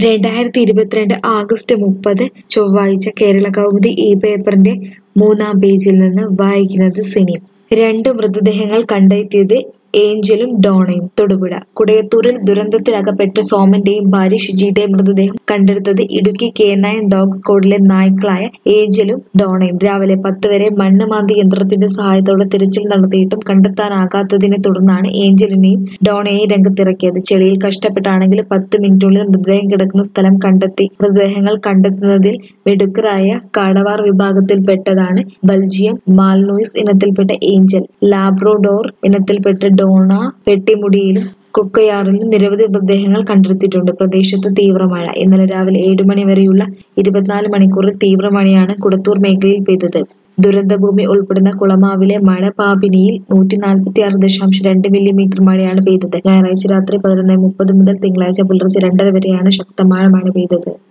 രണ്ടായിരത്തി ഇരുപത്തിരണ്ട് ആഗസ്റ്റ് മുപ്പത് ചൊവ്വാഴ്ച കേരള കൗമുദി ഈ പേപ്പറിന്റെ മൂന്നാം പേജിൽ നിന്ന് വായിക്കുന്നത് സിനി രണ്ട് മൃതദേഹങ്ങൾ കണ്ടെത്തിയത് ഏഞ്ചലും ഡോണയും തൊടുപുഴ കുടയത്തൂരിൽ ദുരന്തത്തിലകപ്പെട്ട സോമന്റെയും ഭാര്യ ഷിജിയുടെയും മൃതദേഹം കണ്ടെടുത്തത് ഇടുക്കി കെ നയൻ ഡോഗ് സ്ക്വാഡിലെ നായ്ക്കളായ ഏഞ്ചലും ഡോണയും രാവിലെ പത്ത് വരെ മണ്ണ് മാന്തി യന്ത്രത്തിന്റെ സഹായത്തോടെ തിരച്ചിൽ നടത്തിയിട്ടും കണ്ടെത്താനാകാത്തതിനെ തുടർന്നാണ് ഏഞ്ചലിനെയും ഡോണയെയും രംഗത്തിറക്കിയത് ചെളിയിൽ കഷ്ടപ്പെട്ടാണെങ്കിലും പത്ത് മിനിറ്റിനുള്ളിൽ മൃതദേഹം കിടക്കുന്ന സ്ഥലം കണ്ടെത്തി മൃതദേഹങ്ങൾ കണ്ടെത്തുന്നതിൽ മിടുക്കരായ കാടവാർ വിഭാഗത്തിൽപ്പെട്ടതാണ് ബൽജിയം മാൽനോയ്സ് ഇനത്തിൽപ്പെട്ട ഏഞ്ചൽ ലാബ്രോഡോർ ഇനത്തിൽപ്പെട്ട ഡോണ പെട്ടിമുടിയിലും കൊക്കയാറിലും നിരവധി മൃതദേഹങ്ങൾ കണ്ടെത്തിയിട്ടുണ്ട് പ്രദേശത്ത് തീവ്ര മഴ ഇന്നലെ രാവിലെ ഏഴു മണി വരെയുള്ള ഇരുപത്തിനാല് മണിക്കൂറിൽ തീവ്ര മഴയാണ് കുടത്തൂർ മേഖലയിൽ പെയ്തത് ദുരന്തഭൂമി ഉൾപ്പെടുന്ന കുളമാവിലെ മഴപാപിനിയിൽ നൂറ്റി നാൽപ്പത്തി ആറ് ദശാംശം രണ്ട് മില്ലിമീറ്റർ മഴയാണ് പെയ്തത് ഞായറാഴ്ച രാത്രി പതിനൊന്ന് മുപ്പത് മുതൽ തിങ്കളാഴ്ച പുലർച്ചെ രണ്ടര വരെയാണ് ശക്തമായ മഴ പെയ്തത്